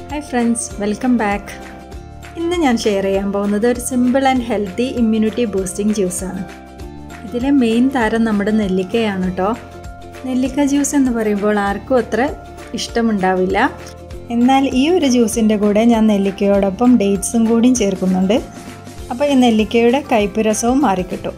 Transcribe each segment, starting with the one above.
hi friends welcome back ഇന്ന് ഞാൻ share ചെയ്യാൻ പോകുന്നത് ഒരു simple and healthy immunity boosting ജ്യൂസാണ് ഇതിലെ മെയിൻ താരം നമ്മുടെ നെല്ലിക്കയാണ് കേട്ടോ നെല്ലിക്ക ജ്യൂസ് എന്ന് പറയുമ്പോൾ ആർക്കും അത്ര ഇഷ്ടമുണ്ടാവില്ല എന്നാൽ ഈ ഒരു ജ്യൂസിൻ്റെ കൂടെ ഞാൻ നെല്ലിക്കയോടൊപ്പം ഡേറ്റ്സും കൂടിയും ചേർക്കുന്നുണ്ട് അപ്പോൾ ഈ നെല്ലിക്കയുടെ കയ്പ്പ് രസവും മാറിക്കിട്ടും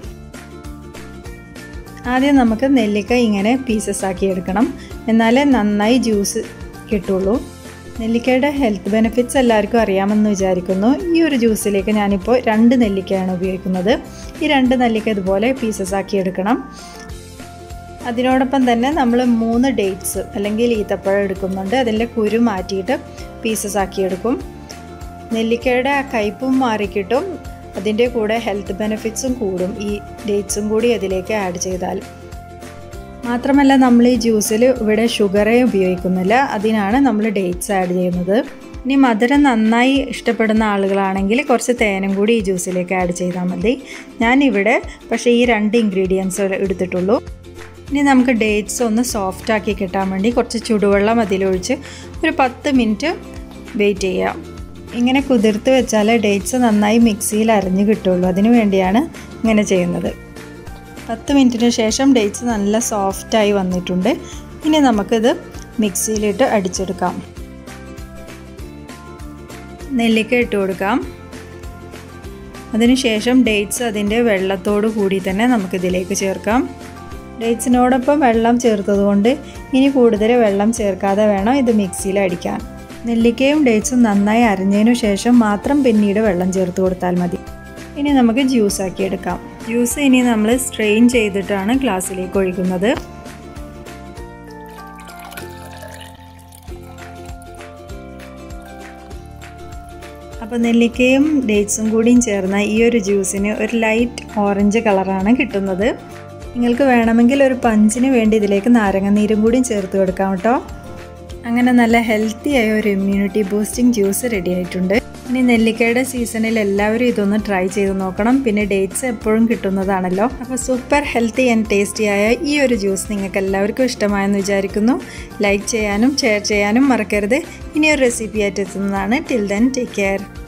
ആദ്യം നമുക്ക് നെല്ലിക്ക ഇങ്ങനെ പീസസ് ആക്കി എടുക്കണം എന്നാലേ നന്നായി ജ്യൂസ് കിട്ടുള്ളൂ നെല്ലിക്കയുടെ ഹെൽത്ത് ബെനിഫിറ്റ്സ് എല്ലാവർക്കും അറിയാമെന്ന് വിചാരിക്കുന്നു ഈ ഒരു ജ്യൂസിലേക്ക് ഞാനിപ്പോൾ രണ്ട് നെല്ലിക്കയാണ് ഉപയോഗിക്കുന്നത് ഈ രണ്ട് നെല്ലിക്ക ഇതുപോലെ പീസസ് ആക്കി എടുക്കണം അതിനോടൊപ്പം തന്നെ നമ്മൾ മൂന്ന് ഡേറ്റ്സ് അല്ലെങ്കിൽ ഈത്തപ്പഴം എടുക്കുന്നുണ്ട് അതിൻ്റെ കുരു മാറ്റിയിട്ട് പീസസ് ആക്കിയെടുക്കും നെല്ലിക്കയുടെ ആ കയ്പും മാറിക്കിട്ടും അതിൻ്റെ കൂടെ ഹെൽത്ത് ബെനിഫിറ്റ്സും കൂടും ഈ ഡേറ്റ്സും കൂടി അതിലേക്ക് ആഡ് ചെയ്താൽ മാത്രമല്ല നമ്മൾ ഈ ജ്യൂസിൽ ഇവിടെ ഷുഗറേ ഉപയോഗിക്കുന്നില്ല അതിനാണ് നമ്മൾ ഡേറ്റ്സ് ആഡ് ചെയ്യുന്നത് ഇനി മധുരം നന്നായി ഇഷ്ടപ്പെടുന്ന ആളുകളാണെങ്കിൽ കുറച്ച് തേനും കൂടി ഈ ജ്യൂസിലേക്ക് ആഡ് ചെയ്താൽ മതി ഞാനിവിടെ പക്ഷേ ഈ രണ്ട് ഇൻഗ്രീഡിയൻസ് എടുത്തിട്ടുള്ളൂ ഇനി നമുക്ക് ഡേറ്റ്സ് ഒന്ന് സോഫ്റ്റ് ആക്കി കിട്ടാൻ വേണ്ടി കുറച്ച് ചുടുവെള്ളം അതിലൊഴിച്ച് ഒരു പത്ത് മിനിറ്റ് വെയിറ്റ് ചെയ്യാം ഇങ്ങനെ കുതിർത്ത് വെച്ചാൽ ഡേറ്റ്സ് നന്നായി മിക്സിയിൽ അരിഞ്ഞ് കിട്ടുള്ളൂ അതിനു വേണ്ടിയാണ് ഇങ്ങനെ ചെയ്യുന്നത് പത്ത് മിനിറ്റിന് ശേഷം ഡേറ്റ്സ് നല്ല സോഫ്റ്റായി വന്നിട്ടുണ്ട് ഇനി നമുക്കിത് മിക്സിയിലിട്ട് അടിച്ചെടുക്കാം നെല്ലിക്ക ഇട്ട് കൊടുക്കാം അതിനുശേഷം ഡേറ്റ്സ് അതിൻ്റെ വെള്ളത്തോടു കൂടി തന്നെ നമുക്കിതിലേക്ക് ചേർക്കാം ഡേറ്റ്സിനോടൊപ്പം വെള്ളം ചേർത്തതുകൊണ്ട് ഇനി കൂടുതൽ വെള്ളം ചേർക്കാതെ വേണം ഇത് മിക്സിയിൽ അടിക്കാൻ നെല്ലിക്കയും ഡേറ്റ്സും നന്നായി അരിഞ്ഞതിനു ശേഷം മാത്രം പിന്നീട് വെള്ളം ചേർത്ത് കൊടുത്താൽ മതി ഇനി നമുക്ക് ജ്യൂസ് ആക്കി എടുക്കാം ജ്യൂസ് ഇനി നമ്മൾ സ്ട്രെയിൻ ചെയ്തിട്ടാണ് ഗ്ലാസ്സിലേക്ക് ഒഴിക്കുന്നത് അപ്പോൾ നെല്ലിക്കയും ഡേറ്റ്സും കൂടിയും ചേർന്ന ഈ ഒരു ജ്യൂസിന് ഒരു ലൈറ്റ് ഓറഞ്ച് കളറാണ് കിട്ടുന്നത് നിങ്ങൾക്ക് വേണമെങ്കിൽ ഒരു പഞ്ചിന് വേണ്ടി ഇതിലേക്ക് നാരങ്ങനീരും കൂടിയും ചേർത്ത് കൊടുക്കാം കേട്ടോ അങ്ങനെ നല്ല ഹെൽത്തി ആയ ഒരു ഇമ്മ്യൂണിറ്റി ബൂസ്റ്റിംഗ് ജ്യൂസ് റെഡി ആയിട്ടുണ്ട് ഇനി നെല്ലിക്കയുടെ സീസണിൽ എല്ലാവരും ഇതൊന്ന് ട്രൈ ചെയ്ത് നോക്കണം പിന്നെ ഡേറ്റ്സ് എപ്പോഴും കിട്ടുന്നതാണല്ലോ അപ്പോൾ സൂപ്പർ ഹെൽത്തി ആൻഡ് ടേസ്റ്റി ആയ ഈ ഒരു ജ്യൂസ് നിങ്ങൾക്ക് എല്ലാവർക്കും ഇഷ്ടമായെന്ന് വിചാരിക്കുന്നു ലൈക്ക് ചെയ്യാനും ഷെയർ ചെയ്യാനും മറക്കരുത് ഇനിയൊരു റെസിപ്പി ആയിട്ട് എത്തുന്നതാണ് ടിൽ ദെൻ ടേക്ക് കെയർ